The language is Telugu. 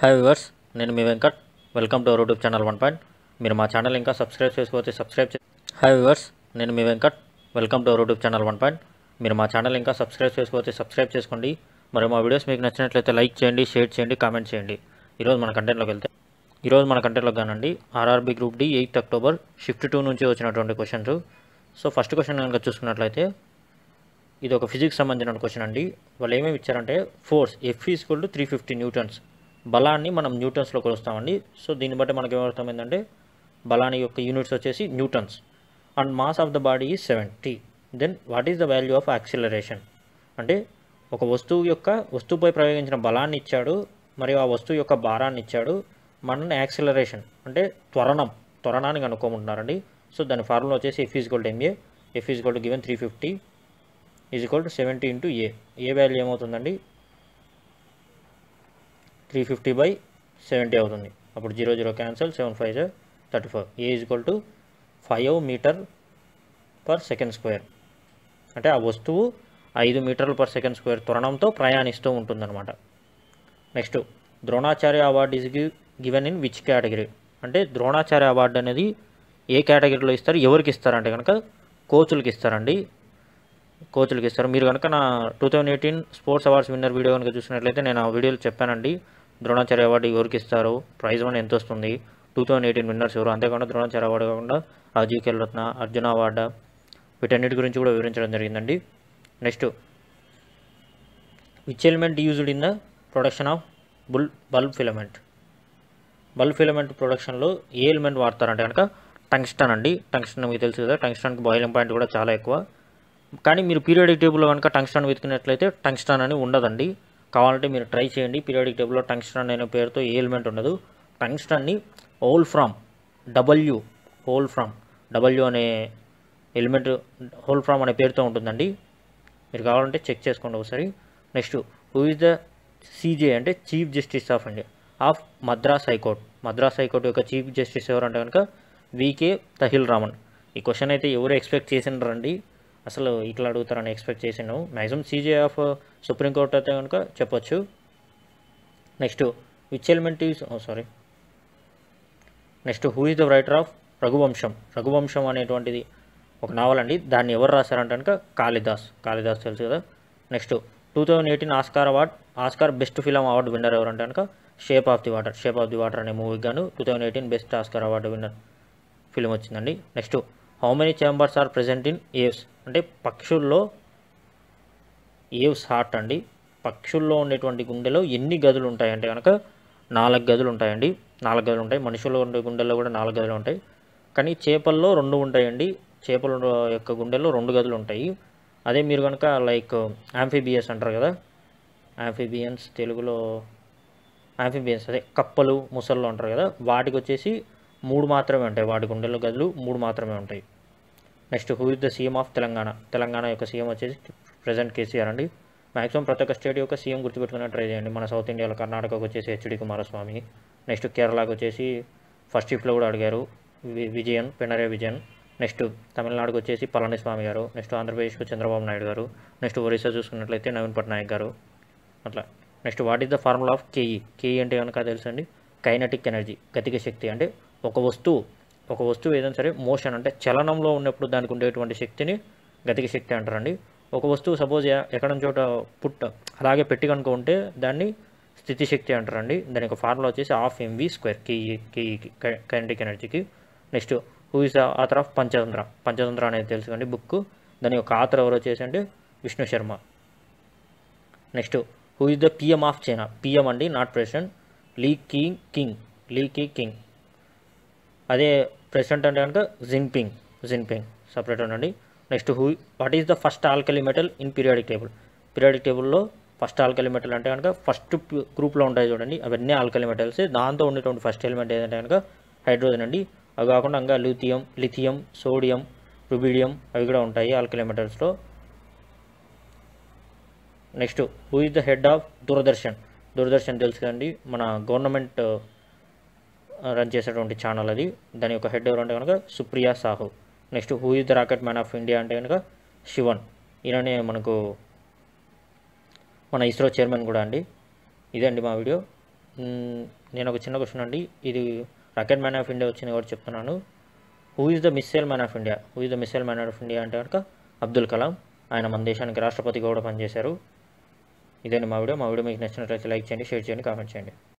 హాయ్ వివర్స్ నేను మీ Venkat welcome to our YouTube channel one point మీరు మా ఛానల్ ఇంకా సబ్స్క్రైబ్ చేసుకోవచ్చు సబ్స్క్రైబ్ చే హాయ్ వివర్స్ నేను మీ Venkat welcome to our YouTube channel one point మీరు మా ఛానల్ ఇంకా సబ్స్క్రైబ్ చేసుకోవచ్చు సబ్స్క్రైబ్ చేసుకోండి మరి మా వీడియోస్ మీకు నచ్చినట్లయితే లైక్ చేయండి షేర్ చేయండి కామెంట్ చేయండి ఈరోజు మన కంటెంట్లోకి వెళ్తే ఈరోజు మన కంటెంట్లోకి కానండి RRB group D eighth October shift two నుంచి వచ్చినటువంటి క్వశ్చన్స్ సో ఫస్ట్ క్వశ్చన్ కనుక చూసుకున్నట్లయితే ఇది ఒక ఫిజిక్స్ సంబంధించిన క్వశ్చన్ అండి వాళ్ళు ఏమేమి ఇచ్చారంటే force F equal to three fifty newtons బలాన్ని మనం న్యూటన్స్లో కొలుస్తామండి సో దీన్ని బట్టి మనకి ఏమర్థమైందంటే బలాని యొక్క యూనిట్స్ వచ్చేసి newtons and mass of the body is seventy then what is the value of acceleration అంటే ఒక వస్తువు యొక్క వస్తువుపై ప్రయోగించిన బలాన్ని ఇచ్చాడు మరియు ఆ వస్తువు యొక్క భారాన్ని ఇచ్చాడు మనల్ని యాక్సిలరేషన్ అంటే త్వరణం త్వరణాన్ని కనుక్కోమంటున్నారండి సో దాని ఫార్ములా వచ్చేసి F is equal to MA F is equal to given three fifty is equal to seventy into A A value ఏమవుతుందండి త్రీ ఫిఫ్టీ బై సెవెంటీ అవుతుంది అప్పుడు zero zero cancel seven five జా thirty four A is equal to five metre per second square అంటే ఆ వస్తువు ఐదు మీటర్లు పర్ సెకండ్ స్క్వేర్ త్వరణంతో ప్రయాణిస్తూ ఉంటుందన్నమాట next Dronacharya award is given in which category అంటే ద్రోణాచార్య అవార్డు అనేది ఏ కేటగిరీలో ఇస్తారు ఎవరికి ఇస్తారంటే కనుక కోచులకి ఇస్తారండి కోచ్లకి ఇస్తారు మీరు కనుక నా two thousand eighteen sports awards winner video కనుక చూసినట్లయితే నేను ఆ వీడియోలో చెప్పానండి ద్రోణాచార్య అవార్డు ఎవరికి ఇస్తారు ప్రైజ్ మనీ ఎంత వస్తుంది టూ థౌజండ్ ఎయిటీన్ విన్నర్స్ ఎవరు అంతేకాకుండా ద్రోణాచార్య అవార్డు కాకుండా రాజీవ్ ఖేల్ రత్న అర్జున అవార్డు వీటన్నిటి గురించి కూడా వివరించడం జరిగిందండి next which element used in the production of bull bulb filament bulb filament ప్రొడక్షన్లో ఏ ఎలిమెంట్ వాడతారంటే కనుక టంగ్స్టన్ అండి టంగ్స్టన్ మీకు తెలుసు కదా టంగ్స్టన్కి బాయిలింగ్ పాయింట్ కూడా చాలా ఎక్కువ కానీ మీరు పీరియాడిక్ టేబుల్లో కనుక టంగ్స్టన్ వెతికినట్లయితే టంగ్స్టన్ అని ఉండదండి కావాలంటే మీరు ట్రై చేయండి పీరియాడిక్ టేబుల్లో టంగ్స్టన్ అనే పేరుతో ఏ ఎలిమెంట్ ఉండదు టంగ్స్టన్ని wolfram W wolfram W అనే ఎలిమెంట్ హోల్ ఫ్రమ్ అనే పేరుతో ఉంటుందండి మీరు కావాలంటే చెక్ చేసుకోండి ఒకసారి next who is the CJ అంటే chief justice of India of Madras high court Madras high court యొక్క చీఫ్ జస్టిస్ ఎవరంటే కనుక వికే తహిల్ రామన్ ఈ క్వశ్చన్ అయితే ఎవరు ఎక్స్పెక్ట్ చేసినారండి అసలు ఇట్లా అడుగుతారని ఎక్స్పెక్ట్ చేసాను మ్యాక్సిమం సీజే ఆఫ్ సుప్రీంకోర్టు అయితే కనుక చెప్పొచ్చు next which element is sorry next who is the writer of Raghuvamsham Raghuvamsham అనేటువంటిది ఒక నావల్ అండి దాన్ని ఎవరు రాశారంటే కనుక కాళిదాస్ కాళిదాస్ తెలుసు కదా next two thousand eighteen Oscar award Oscar best film award winner ఎవరంటే కనుక shape of the water shape of the water అనే మూవీకి గాను two thousand eighteen best Oscar award winner film వచ్చిందండి next how many chambers are present in aves అంటే పక్షుల్లో ఏవ్స్ హార్ట్ అండి పక్షుల్లో ఉండేటువంటి గుండెలో ఎన్ని గదులు ఉంటాయంటే కనుక నాలుగు గదులు ఉంటాయండి నాలుగు గదులు ఉంటాయి మనుషుల్లో ఉండే గుండెల్లో కూడా నాలుగు గదులు ఉంటాయి కానీ చేపల్లో రెండు ఉంటాయండి చేపల యొక్క గుండెల్లో రెండు గదులు ఉంటాయి అదే మీరు కనుక లైక్ యాంఫీబియస్ అంటారు కదా యాంఫీబియన్స్ తెలుగులో యాంఫీబియన్స్ అదే కప్పలు ముసళ్ళు అంటారు కదా వాటికి వచ్చేసి మూడు మాత్రమే ఉంటాయి వాటి గుండెల్లో గదులు మూడు మాత్రమే ఉంటాయి next who is the CM of Telangana Telangana యొక్క సీఎం వచ్చేసి ప్రజెంట్ కేసీఆర్ అండి మ్యాక్సిమం ప్రతి ఒక్క స్టేట్ యొక్క సీఎం గుర్తుపెట్టుకునే ట్రై చేయండి మన సౌత్ ఇండియాలో కర్ణాటకకు వచ్చేసి హెచ్డి కుమారస్వామి నెక్స్ట్ కేరళకు వచ్చేసి ఫస్ట్ షిఫ్ట్లో కూడా అడిగారు వి- విజయన్ పినరే విజయన్ నెక్స్ట్ తమిళనాడుకు వచ్చేసి పళనిస్వామి గారు నెక్స్ట్ ఆంధ్రప్రదేశ్కు చంద్రబాబు నాయుడు గారు నెక్స్ట్ ఒరిస్సా చూసుకున్నట్లయితే నవీన్ పట్నాయక్ గారు అట్లా next what is the formula of KE KE అంటే కనుక తెలుసండి కైనటిక్ ఎనర్జీ గతిక శక్తి అంటే ఒక వస్తువు ఒక వస్తువు ఏదైనా సరే మోషన్ అంటే చలనంలో ఉన్నప్పుడు దానికి ఉండేటువంటి శక్తిని గతిక శక్తి అంటారండి ఒక వస్తువు సపోజ్ ఎక్కడ చోట పుట్ట అలాగే పెట్టి కనుక ఉంటే దాన్ని స్థితి శక్తి అంటారండి దాని యొక్క ఫార్ములా వచ్చేసి హాఫ్ ఎంవి స్క్వేర్ కేఈ కేఈకి కైనటిక్ ఎనర్జీకి next who is the author of Panchatantra Panchatantra అనేది తెలుసుకోండి బుక్ దాని యొక్క ఆథర్ ఎవరు వచ్చేసి అంటే Vishnu Sharma next who is the PM of China PM అండి not president Li Keqiang Li Keqiang అదే ప్రెసిడెంట్ అంటే కనుక జిన్పింగ్ జిన్పింగ్ సపరేట్ ఉండండి next who what is the first alkali metal in periodic table periodic టేబుల్లో ఫస్ట్ ఆల్కలీ మెటల్ అంటే కనుక ఫస్ట్ గ్రూప్లో ఉంటాయి చూడండి అవన్నీ ఆల్కలీ మెటల్స్ దాంతో ఉండేటువంటి ఫస్ట్ ఎలిమెంట్ ఏదంటే కనుక హైడ్రోజన్ అండి అవి కాకుండా ఇంకా లిథియం లిథియం సోడియం రుబిడియం అవి కూడా ఉంటాయి ఆల్కలీ మెటల్స్లో next who is the head of Doordarshan Doordarshan తెలుసు కదండి మన గవర్నమెంట్ రన్ చేసేటువంటి ఛానల్ అది దాని యొక్క హెడ్ ఎవరు అంటే కనుక Supriya Sahu next who is the rocket man of India అంటే కనుక శివన్ ఈయననే మనకు మన ఇస్రో చైర్మన్ కూడా అండి ఇదే అండి మా వీడియో మ్, నేను ఒక చిన్న క్వశ్చన్ అండి ఇది రాకెట్ మ్యాన్ ఆఫ్ ఇండియా వచ్చింది కాబట్టి చెప్తున్నాను who is the missile man of India who is the missile man of India అంటే కనుక అబ్దుల్ కలాం ఆయన మన దేశానికి రాష్ట్రపతిగా కూడా పనిచేశారు ఇదండి మా వీడియో మా వీడియో మీకు నచ్చినట్లయితే లైక్ చేయండి షేర్ చేయండి కామెంట్ చేయండి